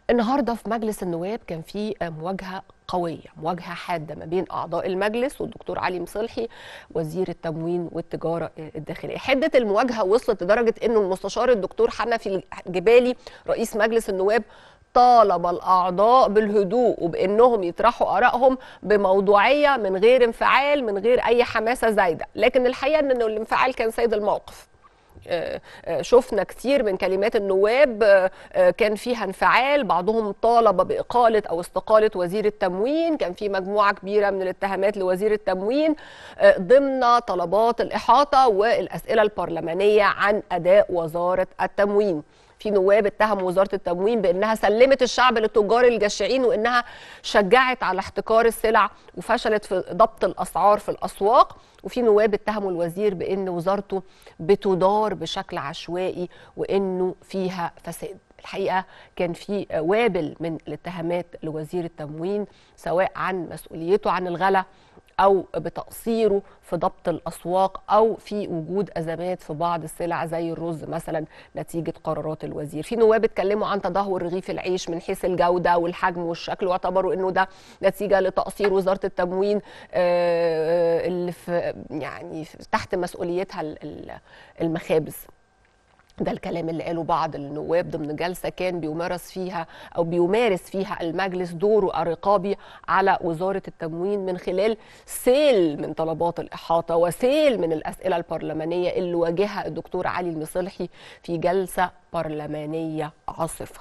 النهارده في مجلس النواب كان في مواجهه قويه مواجهه حاده ما بين اعضاء المجلس والدكتور علي مصلحي وزير التموين والتجاره الداخليه حده المواجهه وصلت لدرجه انه المستشار الدكتور حنفي الجبالي رئيس مجلس النواب طالب الاعضاء بالهدوء وبانهم يطرحوا ارائهم بموضوعيه من غير انفعال من غير اي حماسه زايده لكن الحقيقه ان الانفعال كان سيد الموقف شفنا كتير من كلمات النواب كان فيها انفعال بعضهم طالب بإقالة أو استقالة وزير التموين كان في مجموعة كبيرة من الاتهامات لوزير التموين ضمن طلبات الإحاطة والأسئلة البرلمانية عن أداء وزارة التموين في نواب اتهموا وزاره التموين بانها سلمت الشعب للتجار الجشعين وانها شجعت على احتكار السلع وفشلت في ضبط الاسعار في الاسواق وفي نواب اتهموا الوزير بان وزارته بتدار بشكل عشوائي وانه فيها فساد الحقيقه كان في وابل من الاتهامات لوزير التموين سواء عن مسؤوليته عن الغلا او بتقصيره في ضبط الاسواق او في وجود ازمات في بعض السلع زي الرز مثلا نتيجه قرارات الوزير في نواب اتكلموا عن تدهور رغيف العيش من حيث الجوده والحجم والشكل واعتبروا انه ده نتيجه لتقصير وزاره التموين اللي في يعني تحت مسؤوليتها المخابز ده الكلام اللي قاله بعض النواب ضمن جلسه كان بيمارس فيها او بيمارس فيها المجلس دوره الرقابي على وزاره التموين من خلال سيل من طلبات الاحاطه وسيل من الاسئله البرلمانيه اللي واجهها الدكتور علي المصلحي في جلسه برلمانيه عاصفه.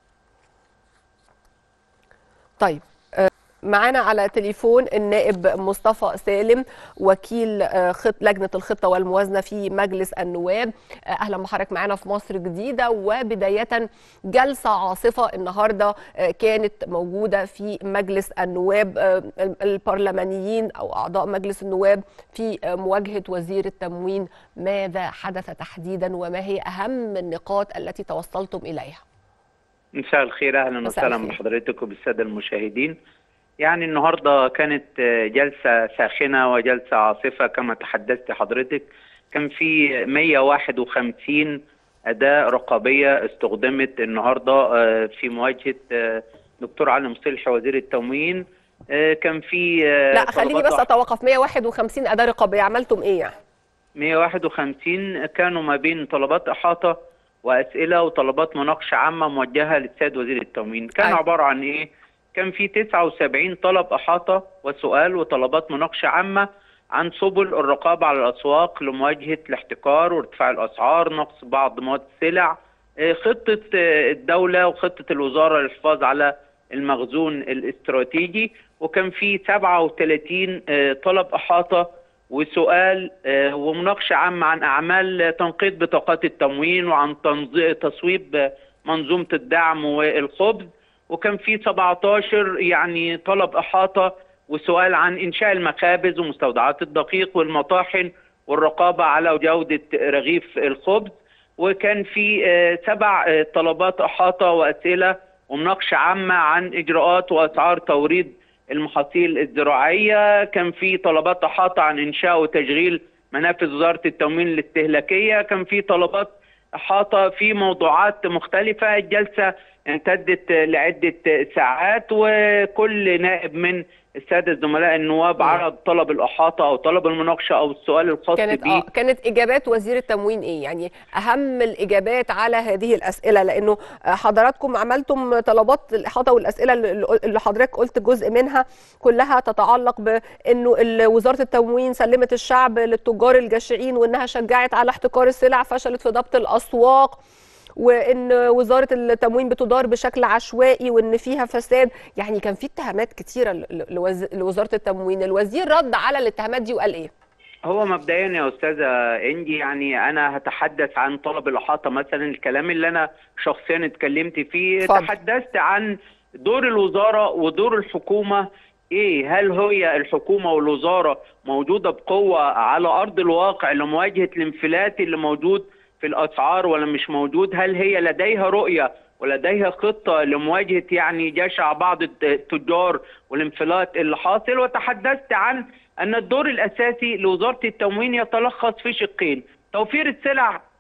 طيب معانا على تليفون النائب مصطفى سالم وكيل خط لجنه الخطه والموازنه في مجلس النواب اهلا بحضرتك معانا في مصر جديده وبدايه جلسه عاصفه النهارده كانت موجوده في مجلس النواب البرلمانيين او اعضاء مجلس النواب في مواجهه وزير التموين ماذا حدث تحديدا وما هي اهم النقاط التي توصلتم اليها مساء الخير اهلا وسهلا بحضرتك وبالساده المشاهدين يعني النهارده كانت جلسه ساخنه وجلسه عاصفه كما تحدثت حضرتك كان في 151 اداه رقابيه استخدمت النهارده في مواجهه دكتور علي مصلحي وزير التموين كان في لا خليني بس اتوقف 151 اداه رقابيه عملتم ايه يعني 151 كانوا ما بين طلبات احاطه واسئله وطلبات مناقشه عامه موجهه للسيد وزير التموين كان أيوة. عباره عن ايه كان في 79 طلب احاطه وسؤال وطلبات مناقشه عامه عن سبل الرقابه على الاسواق لمواجهه الاحتكار وارتفاع الاسعار نقص بعض مواد السلع خطه الدوله وخطه الوزاره للحفاظ على المخزون الاستراتيجي وكان في 37 طلب احاطه وسؤال ومناقشه عامه عن اعمال تنقيط بطاقات التموين وعن تصويب منظومه الدعم والخبز وكان في 17 يعني طلب احاطه وسؤال عن انشاء المخابز ومستودعات الدقيق والمطاحن والرقابه على جوده رغيف الخبز وكان في سبع طلبات احاطه واسئله ومناقشه عامه عن اجراءات واسعار توريد المحاصيل الزراعيه كان في طلبات احاطه عن انشاء وتشغيل منافذ وزاره التموين الاستهلاكيه كان في طلبات احاطه في موضوعات مختلفه الجلسه امتدت لعده ساعات وكل نائب من الساده الزملاء النواب عرض طلب الاحاطه او طلب المناقشه او السؤال الخاص كانت بيه كانت اجابات وزير التموين ايه يعني اهم الاجابات على هذه الاسئله لانه حضراتكم عملتم طلبات الاحاطه والاسئله اللي حضرتك قلت جزء منها كلها تتعلق بانه وزاره التموين سلمت الشعب للتجار الجشعين وانها شجعت على احتكار السلع فشلت في ضبط الاسواق وان وزاره التموين بتدار بشكل عشوائي وان فيها فساد يعني كان في اتهامات كتيره لوزاره التموين الوزير رد على الاتهامات دي وقال ايه هو مبدئيا يا استاذه انجي يعني انا هتحدث عن طلب الاحاطه مثلا الكلام اللي انا شخصيا اتكلمت فيه فضل. تحدثت عن دور الوزاره ودور الحكومه ايه هل هي الحكومه والوزاره موجوده بقوه على ارض الواقع لمواجهه الانفلات اللي موجود في الاسعار ولا مش موجود هل هي لديها رؤيه ولديها خطه لمواجهه يعني جشع بعض التجار والانفلات اللي حاصل وتحدثت عن ان الدور الاساسي لوزاره التموين يتلخص في شقين توفير السلع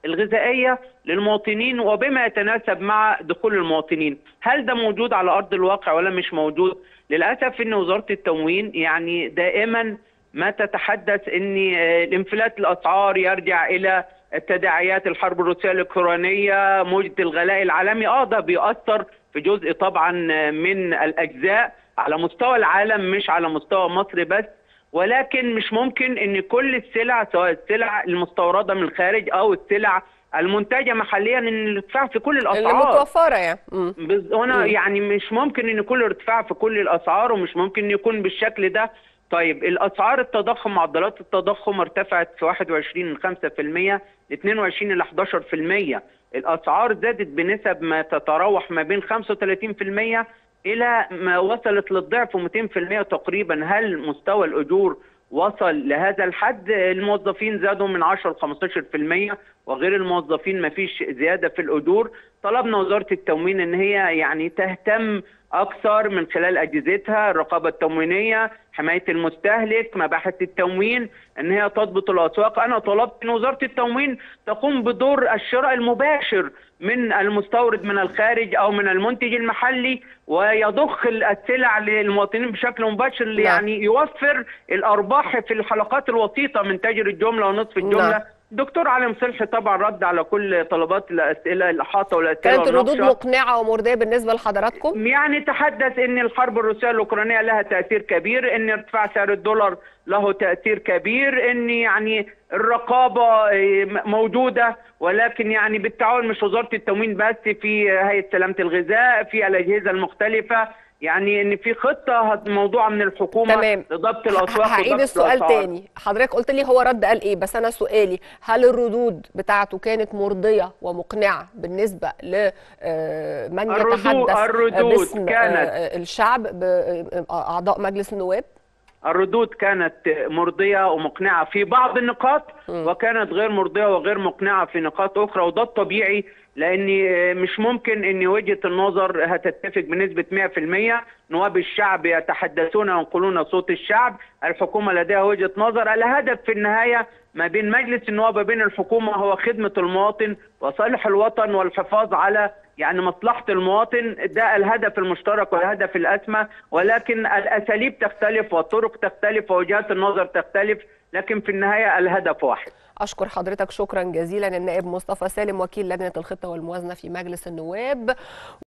الغذائيه للمواطنين وبما يتناسب مع دخول المواطنين هل ده موجود على ارض الواقع ولا مش موجود للاسف ان وزاره التموين يعني دائما ما تتحدث ان الانفلات الاسعار يرجع الى تداعيات الحرب الروسيه الاوكرانيه موجه الغلاء العالمي اه ده بيؤثر في جزء طبعا من الاجزاء على مستوى العالم مش على مستوى مصر بس ولكن مش ممكن ان كل السلع سواء السلع المستورده من الخارج او السلع المنتجه محليا ان الارتفاع في كل الاسعار اللي متوفره يعني مم. بز... هنا يعني مش ممكن ان يكون ارتفاع في كل الاسعار ومش ممكن يكون بالشكل ده طيب الاسعار التضخم معدلات التضخم ارتفعت في 21 من 5% ل 22 الى 11% الاسعار زادت بنسب ما تتراوح ما بين 35% الى ما وصلت للضعف 200% تقريبا هل مستوى الاجور وصل لهذا الحد الموظفين زادوا من 10 ل 15% وغير الموظفين ما فيش زياده في الاجور طلبنا وزاره التموين ان هي يعني تهتم اكثر من خلال اجهزتها الرقابه التموينيه حمايه المستهلك مباحث التموين ان هي تضبط الاسواق انا طلبت ان وزاره التموين تقوم بدور الشراء المباشر من المستورد من الخارج او من المنتج المحلي ويضخ السلع للمواطنين بشكل مباشر نعم. يعني يوفر الارباح في الحلقات الوسيطه من تاجر الجمله ونصف الجمله نعم. دكتور علي مصلحي طبعا رد على كل طلبات الاسئله الاحاطه والاسئله كانت الردود والنقشة. مقنعه ومرضيه بالنسبه لحضراتكم يعني تحدث ان الحرب الروسيه الاوكرانيه لها تاثير كبير ان ارتفاع سعر الدولار له تاثير كبير ان يعني الرقابه إيه، موجوده ولكن يعني بالتعاون مش وزاره التموين بس في هيئه سلامه الغذاء في الاجهزه المختلفه يعني ان في خطه موضوعه من الحكومه تمام. لضبط الاسواق هعيد وضبط السؤال الأسعار. تاني حضرتك قلت لي هو رد قال ايه بس انا سؤالي هل الردود بتاعته كانت مرضيه ومقنعه بالنسبه لمن الردود- يتحدث الردود باسم كانت- آه، الشعب باعضاء مجلس النواب الردود كانت مرضية ومقنعة في بعض النقاط وكانت غير مرضية وغير مقنعة في نقاط أخرى وده الطبيعي لأن مش ممكن أن وجهة النظر هتتفق بنسبة 100% نواب الشعب يتحدثون وينقلون صوت الشعب الحكومة لديها وجهة نظر الهدف في النهاية ما بين مجلس النواب وبين الحكومة هو خدمة المواطن وصالح الوطن والحفاظ على يعني مصلحة المواطن ده الهدف المشترك والهدف الأسمى ولكن الأساليب تختلف والطرق تختلف ووجهات النظر تختلف لكن في النهاية الهدف واحد اشكر حضرتك شكرا جزيلا النائب مصطفى سالم وكيل لجنه الخطه والموازنه في مجلس النواب